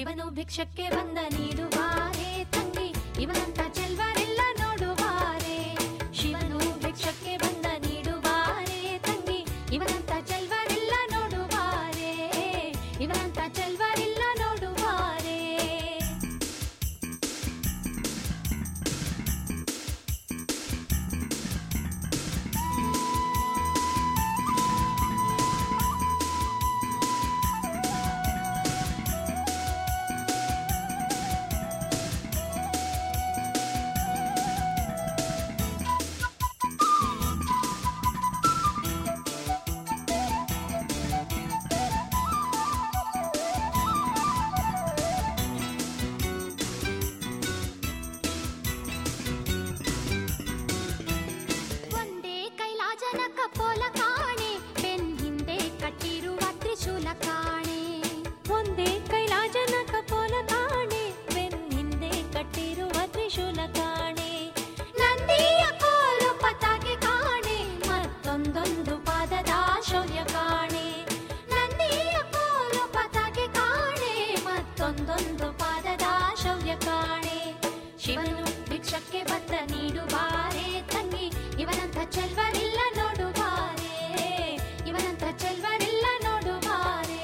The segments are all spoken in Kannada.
ಶಿವನು ಭಿಕ್ಷಕ್ಕೆ ಬಂದ ನೀಡುವಾರೆ ತಂಗಿ ಇವನಂತ ಚೆಲ್ವರೆಲ್ಲ ನೋಡುವಾರೆ ಶಿವನು ಭಿಕ್ಷಕ್ಕೆ ಬಂದ ನೀಡುವಾರೆ ತಂಗಿ ಇವನಂತ ಚೆಲ್ವರೆಲ್ಲ ನೋಡುವಾರೆ ಇವನಂತ ಚೆಲ್ವರೆಲ್ಲ ನೋಡುವಾರೆ ಒಂದೇ ಕೈಲಾಜನ ಕಪೋಲ ಕಾಣೆ ಬೆನ್ ಹಿಂದೆ ಕಟ್ಟಿರುವ ತ್ರಿಶೂಲ ಕಾಣೆ ಒಂದೇ ಕೈಲಾಜನ ಕಪೋಲ ಕಾಣೆ ಬೆನ್ ಹಿಂದೆ ಕಟ್ಟಿರುವ ತ್ರಿಶೂಲ ಕಾಣೆ ನಂದಿಯ ಕೋಲು ಪತಾಕೆ ಕಾಣೆ ಮತ್ತೊಂದೊಂದು ಪಾದದ ಶೌರ್ಯ ಕಾಣೆ ನಂದಿಯ ಕೋಲು ಪತಾಕೆ ಕಾಣೆ ಮತ್ತೊಂದೊಂದು ಪಾದದ ಶೌರ್ಯ ಕಾಣೆ ಶಿವನು ಭಿಕ್ಷಕ್ಕೆ ಬದ್ದ ನೀಡುವಾರೆ ತಂಗಿ ಇವನಂತ ಚೆಲ್ವರಿಲ್ಲ ನೋಡುವಾರೆ ಇವನಂತ ಚೆಲ್ವರಿಲ್ಲ ನೋಡುವಾರೆ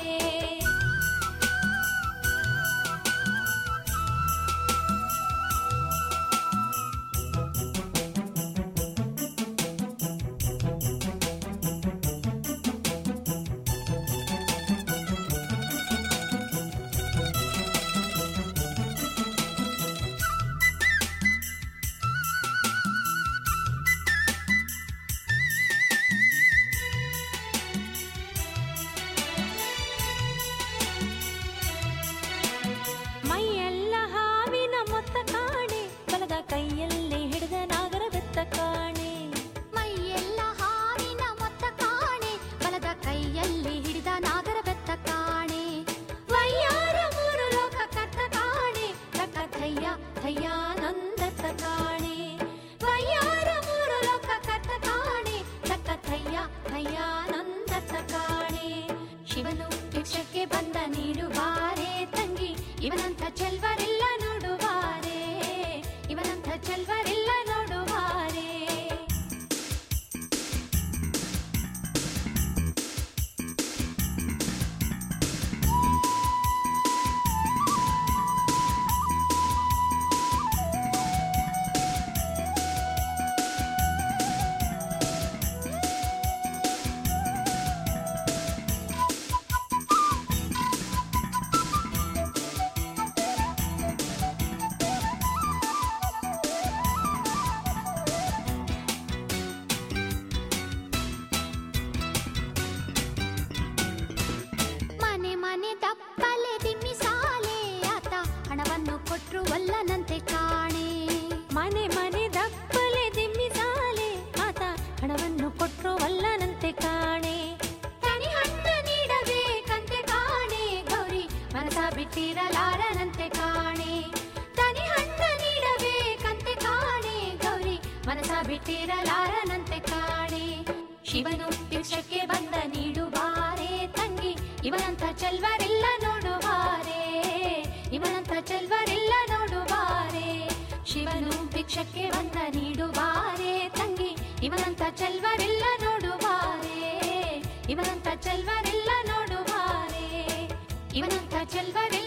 ಮೈಯೆಲ್ಲ ಹಾವಿನ ಮೊತ್ತ ಕಾಣೆ ಬಲದ ಕೈಯಲ್ಲಿ ಹಿಡಿದ ನಾಗರ ಬೆತ್ತ ಕಾಣೆ ಮೈಯೆಲ್ಲ ಹಾವಿನ ಮೊತ್ತ ಕಾಣೆ ಬಲದ ಕೈಯಲ್ಲಿ ಹಿಡಿದ ನಾಗರ ಬೆತ್ತ ಕಾಣೆ ವಯ್ಯಾರ ಮೂರು ಲೋಕ ಕತ್ತ ಕಾಣೆ ತಕ್ಕ ಥಯ್ಯ ಥಯ್ಯಾನಂದತ್ತ ಕಾಣೆ ವಯ್ಯಾರ ಮೂರು ಲೋಕ ಕತ್ತ ಕಾಣೆ ತಕ್ಕ ಥಯ್ಯ ಥಯ್ಯಾನಂದತ್ತ ಕಾಣೆ ಶಿವನು ಭಿಕ್ಷಕ್ಕೆ ಬಂದ ನೀಡುವಾರೆ ತಂಗಿ ಇವನಂತ ಚೆಲ್ವರಿಲ್ಲ ನೋಡುವಾರೆ ಇವನಂತ ಚೆಲ್ವರಿಲ್ಲ ನೋಡುವಾರೆ ಮನೆ ಮನೆ ದಪ್ಪಲೆ ದಿಮ್ಮಿ ಸಾಲೆ ಆತ ಹಣವನ್ನು ಕೊಟ್ರು ಒಲ್ಲನಂತೆ ಕಾಣೆ ಮನೆ ಮನೆ ದಪ್ಪಲೆ ದಿಮ್ಮಿ ಸಾಲೆ ಆತ ಹಣವನ್ನು ಕೊಟ್ರು ಒಲ್ಲನಂತೆ ಕಾಣೆ ತನಿ ಹಣ್ಣು ನೀಡಬೇಕಂತೆ ಕಾಣೆ ಗೌರಿ ಮನಸ ಬಿಟ್ಟಿರಲಾರನಂತೆ ಕಾಣೆ ತನಿ ಹಣ್ಣು ನೀಡಬೇಕಂತೆ ಕಾಣೆ ಗೌರಿ ಮನಸ ಬಿಟ್ಟಿರಲಾರನಂತೆ ಕಾಣೆ ಶಿವನು ಭಿಕ್ಷಕ್ಕೆ ಬಂದ ನೀಡುವಾರೆ ತಂಗಿ ಇವನಂತ ಚೆಲ್ವರಿಲ್ಲ ನೋಡುವಾರೆ ಇವನಂತ ಚೆಲ್ವರಿಲ್ಲ ನೋಡುವಾರೆ ಶಿವನು ಭಿಕ್ಷಕ್ಕೆ ಬಂದ ನೀಡುವಾರೆ ತಂಗಿ ಇವನಂತ ಚೆಲ್ವರಿಲ್ಲ ನೋಡುವಾರೆ ಇವನಂತ ಚೆಲ್ವರಿಲ್ಲ ನೋಡುವಾರೆ ಇವನಂತ ಚೆಲ್ವರಿಲ್ಲ